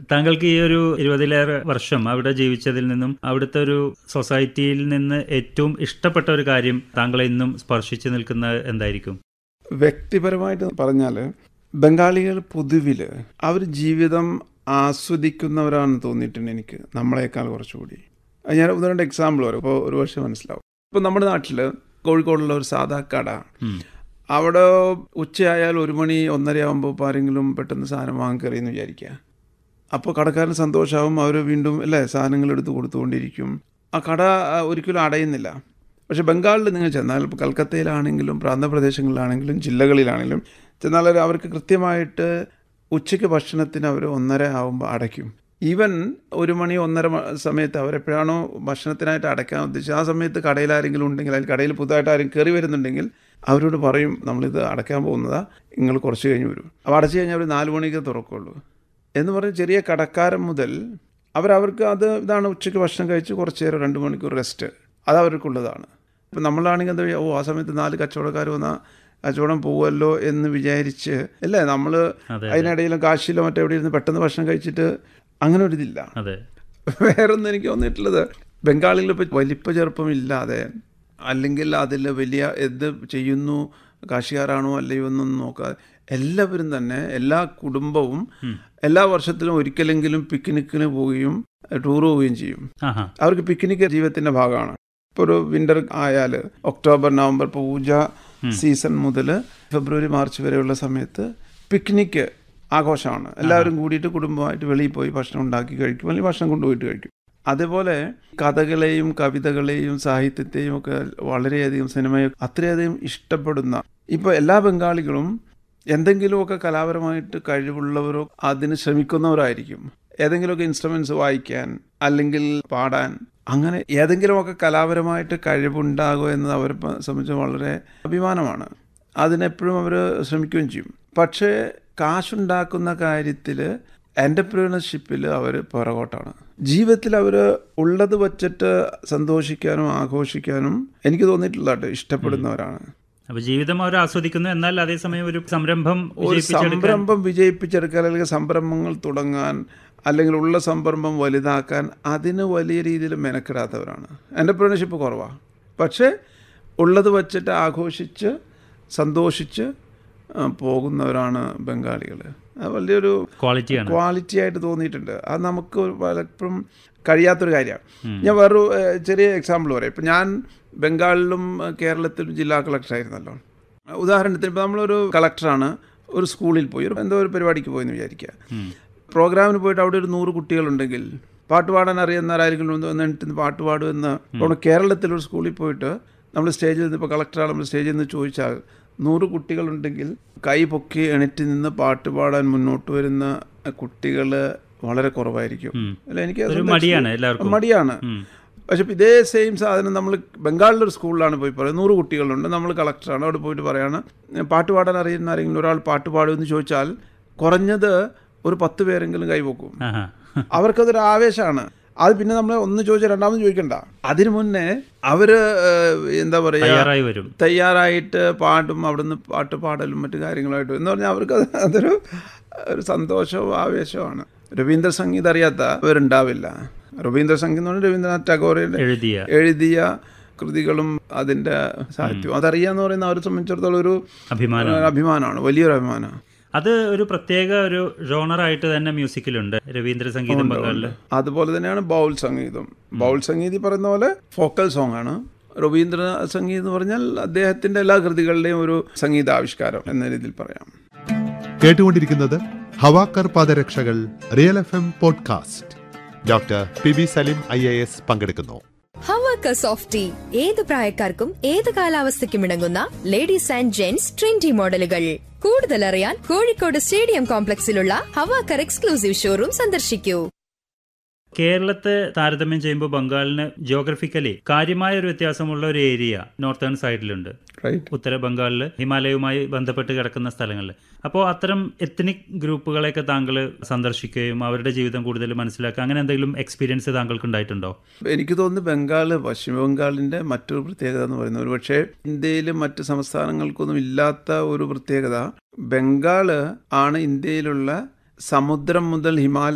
താങ്കൾക്ക് ഈ ഒരു ഇരുപതിലേറെ വർഷം അവിടെ ജീവിച്ചതിൽ നിന്നും അവിടുത്തെ ഒരു സൊസൈറ്റിയിൽ നിന്ന് ഏറ്റവും ഇഷ്ടപ്പെട്ട ഒരു കാര്യം താങ്കളെ ഇന്നും സ്പർശിച്ചു നിൽക്കുന്നത് എന്തായിരിക്കും വ്യക്തിപരമായിട്ട് പറഞ്ഞാൽ ബംഗാളികൾ പൊതുവിൽ അവർ ജീവിതം ആസ്വദിക്കുന്നവരാണെന്ന് തോന്നിയിട്ടുണ്ട് എനിക്ക് നമ്മളെക്കാൾ കുറച്ചുകൂടി അത് ഞാൻ ഒന്ന് രണ്ട് എക്സാമ്പിൾ പറയും ഇപ്പോൾ ഒരു വർഷം മനസ്സിലാവും ഇപ്പോൾ നമ്മുടെ നാട്ടിൽ കോഴിക്കോടുള്ള ഒരു സാധാ കട ഉം. അവിടെ ഉച്ചയായാൽ ഒരു മണി ഒന്നരയാകുമ്പോൾ ഇപ്പോൾ ആരെങ്കിലും പെട്ടെന്ന് സാധനം വാങ്ങിക്കറിയെന്ന് വിചാരിക്കുക അപ്പോൾ കടക്കാരന് സന്തോഷമാവും അവർ വീണ്ടും അല്ലേ സാധനങ്ങൾ എടുത്ത് കൊടുത്തുകൊണ്ടിരിക്കും ആ കട ആ, ഒരിക്കലും അടയുന്നില്ല പക്ഷേ ബംഗാളിൽ നിങ്ങൾ ചെന്നാൽ ഇപ്പോൾ കൽക്കത്തയിലാണെങ്കിലും പ്രാന്തപ്രദേശങ്ങളിലാണെങ്കിലും ജില്ലകളിലാണെങ്കിലും ചെന്നാൽ അവർ- അവർക്ക് കൃത്യമായിട്ട് ഉച്ചയ്ക്ക് ഭക്ഷണത്തിന് അവർ ഒന്നര ആകുമ്പോൾ അടയ്ക്കും ഈവൻ ഒരു മണി ഒന്നര മ- സമയത്ത് അവരെപ്പോഴാണോ ഭക്ഷണത്തിനായിട്ട് അടയ്ക്കാൻ ഉദ്ദേശിച്ചത് ആ സമയത്ത് കടയിൽ ആരെങ്കിലും ഉണ്ടെങ്കിൽ അതിൽ കടയിൽ പുതുതായിട്ട് ആരും കയറി വരുന്നുണ്ടെങ്കിൽ അവരോട് പറയും നമ്മളിത് അടയ്ക്കാൻ പോകുന്നതാ നിങ്ങൾ കുറച്ച് കഴിഞ്ഞ് വരും അപ്പോൾ അടച്ചു കഴിഞ്ഞാൽ അവർ നാല് മണിക്ക് തുറക്കുള്ളൂ എന്ന് പറഞ്ഞ് ചെറിയ കടക്കാരൻ മുതൽ അവരവർക്ക് അത് ഇതാണ് ഉച്ചയ്ക്ക് ഭക്ഷണം കഴിച്ച് കുറച്ച് നേരം രണ്ട് മണിക്കൂർ റെസ്റ്റ് അത് അവർക്കുള്ളതാണ് ഇപ്പം നമ്മളാണെങ്കിൽ എന്താ ഓ ആ സമയത്ത് നാല് കച്ചവടക്കാർ വന്നാൽ കച്ചവടം പോകുമല്ലോ എന്ന് വിചാരിച്ച് അല്ലേ നമ്മൾ അതെ അതിനിടയിലും കാശിയിലോ മറ്റെവിടെ ഇരുന്ന് പെട്ടെന്ന് ഭക്ഷണം കഴിച്ചിട്ട് അങ്ങനെ ഒരു ഇതില്ല അതെ വേറൊന്നും എനിക്ക് തോന്നിയിട്ടുള്ളത് ബംഗാളിൽ ഇപ്പോൾ വലിപ്പ ചെറുപ്പമില്ലാതെ അല്ലെങ്കിൽ അതിൽ വലിയ എന്ത് ചെയ്യുന്നു കാശികാരാണോ അല്ലയോ എന്നൊന്നും നോക്കാതെ എല്ലാവരും തന്നെ എല്ലാ കുടുംബവും എല്ലാ വർഷത്തിലും ഒരിക്കലെങ്കിലും പിക്നിക്കിന് പോവുകയും ടൂർ പോവുകയും ചെയ്യും ആഹാ അവർക്ക് പിക്നിക് ജീവിതത്തിൻ്റെ ഭാഗമാണ് ഇപ്പോൾ ഒരു വിൻ്റർ ആയാൽ ഒക്ടോബർ നവംബർ ഇപ്പോൾ പൂജ സീസൺ മുതൽ ഫെബ്രുവരി മാർച്ച് വരെയുള്ള സമയത്ത് പിക്നിക്ക് ആഘോഷമാണ് എല്ലാവരും കൂടിയിട്ട് കുടുംബമായിട്ട് വെളിയിൽ പോയി ഭക്ഷണം ഉണ്ടാക്കി കഴിക്കും അല്ലെങ്കിൽ ഭക്ഷണം കൊണ്ടുപോയിട്ട് കഴിക്കും അതേപോലെ കഥകളെയും കവിതകളെയും സാഹിത്യത്തെയും ഒക്കെ വളരെയധികം സിനിമയെ അത്രയധികം ഇഷ്ടപ്പെടുന്ന ഇപ്പോൾ എല്ലാ ബംഗാളികളും എന്തെങ്കിലുമൊക്കെ കലാപരമായിട്ട് കഴിവുള്ളവരോ അതിന് ശ്രമിക്കുന്നവരായിരിക്കും ഏതെങ്കിലുമൊക്കെ ഇൻസ്ട്രുമെന്റ്സ് വായിക്കാൻ അല്ലെങ്കിൽ പാടാൻ അങ്ങനെ ഏതെങ്കിലുമൊക്കെ കലാപരമായിട്ട് കഴിവുണ്ടാകുക എന്നത് അവരെ പ- സംബന്ധിച്ച് വളരെ അഭിമാനമാണ് അതിനെപ്പോഴും അവർ ശ്രമിക്കുകയും ചെയ്യും പക്ഷേ കാശുണ്ടാക്കുന്ന കാര്യത്തിൽ എൻ്റർപ്രീനർഷിപ്പിൽ അവർ പുറകോട്ടാണ് ജീവിതത്തിൽ അവർ ഉള്ളത് വച്ചിട്ട് സന്തോഷിക്കാനും ആഘോഷിക്കാനും എനിക്ക് തോന്നിയിട്ടുള്ളതായിട്ട് ഇഷ്ടപ്പെടുന്നവരാണ് അപ്പൊ ജീവിതം അവർ ആസ്വദിക്കുന്നു എന്നാൽ അതേസമയം ഒരു സംരംഭം ഒരു വിജയിപ്പിച്ചെടുക്കാൻ സംരംഭം വിജയിപ്പിച്ചെടുക്കാൻ അല്ലെങ്കിൽ സംരംഭങ്ങൾ തുടങ്ങാൻ അല്ലെങ്കിൽ ഉള്ള സംരംഭം വലുതാക്കാൻ അതിന് വലിയ രീതിയിൽ മെനക്കെടാത്തവരാണ് എൻ്റർപ്രണർഷിപ്പ് കുറവാണ് പക്ഷേ ഉള്ളത് വച്ചിട്ട് ആഘോഷിച്ച് സന്തോഷിച്ച് ആ, പോകുന്നവരാണ് ബംഗാളികൾ അത് വലിയൊരു ക്വാളിറ്റിയാണ് ക്വാളിറ്റി ആയിട്ട് തോന്നിയിട്ടുണ്ട് അത് നമുക്ക് പലപ്പോഴും കഴിയാത്തൊരു കാര്യമാണ് ഞാൻ വേറൊരു ഏഹ്, ചെറിയ എക്സാമ്പിൾ പറയാം ഇപ്പം ഞാൻ ബംഗാളിലും ഏഹ്, കേരളത്തിലും ജില്ലാ കളക്ടറായിരുന്നല്ലോ ഉദാഹരണത്തിന് ഇപ്പോൾ നമ്മളൊരു കളക്ടറാണ് ഒരു സ്കൂളിൽ പോയി ഒരു എന്തോ ഒരു പരിപാടിക്ക് പോയെന്ന് വിചാരിക്കുക പ്രോഗ്രാമിന് പോയിട്ട് അവിടെ ഒരു നൂറ് കുട്ടികളുണ്ടെങ്കിൽ പാട്ട് പാടാൻ അറിയുന്ന ആരെങ്കിലും ഒന്ന് വന്നിട്ട് പാട്ട് പാടുമെന്ന് ഇപ്പോൾ കേരളത്തിലൊരു സ്കൂളിൽ പോയിട്ട് നമ്മൾ സ്റ്റേജിൽ നിന്ന് ഇപ്പോൾ കളക്ടറാണ് നമ്മൾ സ്റ്റേജിൽ നിന്ന് ചോദിച്ചാൽ നൂറ് കുട്ടികളുണ്ടെങ്കിൽ കൈ പൊക്കി എണീറ്റ് നിന്ന് പാട്ട് പാടാൻ മുന്നോട്ട് വരുന്ന കുട്ടികൾ വളരെ കുറവായിരിക്കും ഉം. അല്ല എനിക്ക് ഒരു അതുകൊണ്ട് മടിയാണ് എല്ലാവർക്കും മടിയാണ് ഉം. പക്ഷെ ഇപ്പം ഇതേ സെയിം സാധനം നമ്മൾ ബംഗാളിലൊരു സ്കൂളിലാണ് പോയി പറയുന്നത് നൂറ് കുട്ടികളുണ്ട് നമ്മൾ കളക്ടറാണ് അവിടെ പോയിട്ട് പറയാണ് പാട്ട് പാടാൻ അറിയുന്ന ആരെങ്കിലും ഒരാൾ പാട്ട് പാടുമെന്ന് ചോദിച്ചാൽ കുറഞ്ഞത് ഒരു പത്ത് പേരെങ്കിലും കൈവക്കും ആഹാ അവർക്കതൊരു ആവേശമാണ് അത് പിന്നെ നമ്മൾ ഒന്ന് ചോദിച്ചാൽ രണ്ടാമത് ചോദിക്കണ്ട അതിനു മുന്നേ അവര് ഏഹ്, എന്താ പറയുക തയ്യാറായി വരും തയ്യാറായിട്ട് പാടും അവിടുന്ന് പാട്ട് പാടലും മറ്റു കാര്യങ്ങളായിട്ട് എന്ന് പറഞ്ഞാൽ അവർക്ക് അത് അതൊരു ഒരു സന്തോഷവും ആവേശവുമാണ് രവീന്ദ്ര സംഗീതം അറിയാത്തവരുണ്ടാവില്ല രവീന്ദ്ര സംഗീതം എന്ന് പറഞ്ഞാൽ രവീന്ദ്രനാഥ് ടാഗോറിന്റെ എഴുതിയ എഴുതിയ കൃതികളും അതിൻ്റെ സാഹിത്യവും അതറിയാന്ന് പറയുന്ന അവരെ സംബന്ധിച്ചിടത്തോളം ഒരു അഭിമാനം ഒരു അഭിമാനമാണ് വലിയൊരു അഭിമാനമാണ് അത് ഒരു പ്രത്യേക ഒരു ജോണറായിട്ട് തന്നെ മ്യൂസിക്കിലുണ്ട് രവീന്ദ്ര സംഗീതം ബംഗാളില് അതുപോലെ തന്നെയാണ് ബൗൾ സംഗീതം ബൗൾ സംഗീതി പറയുന്ന പോലെ ഫോക്കൽ സോങ് ആണ് രവീന്ദ്ര സംഗീതം എന്ന് പറഞ്ഞാൽ അദ്ദേഹത്തിന്റെ എല്ലാ കൃതികളുടെയും ഒരു സംഗീതാവിഷ്കാരം എന്ന രീതിയിൽ പറയാം കേട്ടുകൊണ്ടിരിക്കുന്നത് ഹവാക്കർ പാദരക്ഷകൾ real F M podcast doctor P B Salim I A S പങ്കെടുക്കുന്നു ഹവാക്ക സോഫ്റ്റ് ടീ ഏത് പ്രായക്കാർക്കും ഏത് കാലാവസ്ഥയ്ക്കും ഇണങ്ങുന്ന ലേഡീസ് ആൻഡ് ജെന്റ്സ് ട്രെൻഡി മോഡലുകൾ കൂടുതൽ അറിയാൻ കോഴിക്കോട് സ്റ്റേഡിയം കോംപ്ലക്സിലുള്ള ഹവാക്കർ എക്സ്ക്ലൂസീവ് ഷോറൂം സന്ദർശിക്കൂ കേരളത്തെ താരതമ്യം ചെയ്യുമ്പോൾ ബംഗാളിന് ജിയോഗ്രഫിക്കലി കാര്യമായ ഒരു വ്യത്യാസമുള്ള ഒരു ഏരിയ നോർത്തേൺ സൈഡിലുണ്ട് റൈറ്റ് ഉത്തര ബംഗാളിൽ ഹിമാലയവുമായി ബന്ധപ്പെട്ട് കിടക്കുന്ന സ്ഥലങ്ങളിൽ അപ്പോൾ അത്തരം എത്നിക് ഗ്രൂപ്പുകളെയൊക്കെ താങ്കൾ സന്ദർശിക്കുകയും അവരുടെ ജീവിതം കൂടുതൽ മനസ്സിലാക്കുക അങ്ങനെ എന്തെങ്കിലും എക്സ്പീരിയൻസ് താങ്കൾക്ക് ഉണ്ടായിട്ടുണ്ടോ എനിക്ക് തോന്നുന്നു ബംഗാൾ പശ്ചിമ ബംഗാളിൻ്റെ മറ്റൊരു പ്രത്യേകത എന്ന് പറയുന്നത് ഒരു പക്ഷേ ഇന്ത്യയിലും മറ്റ് സംസ്ഥാനങ്ങൾക്കൊന്നും ഇല്ലാത്ത ഒരു പ്രത്യേകത ബംഗാൾ ആണ് ഇന്ത്യയിലുള്ള സമുദ്രം മുതൽ ഹിമാലയ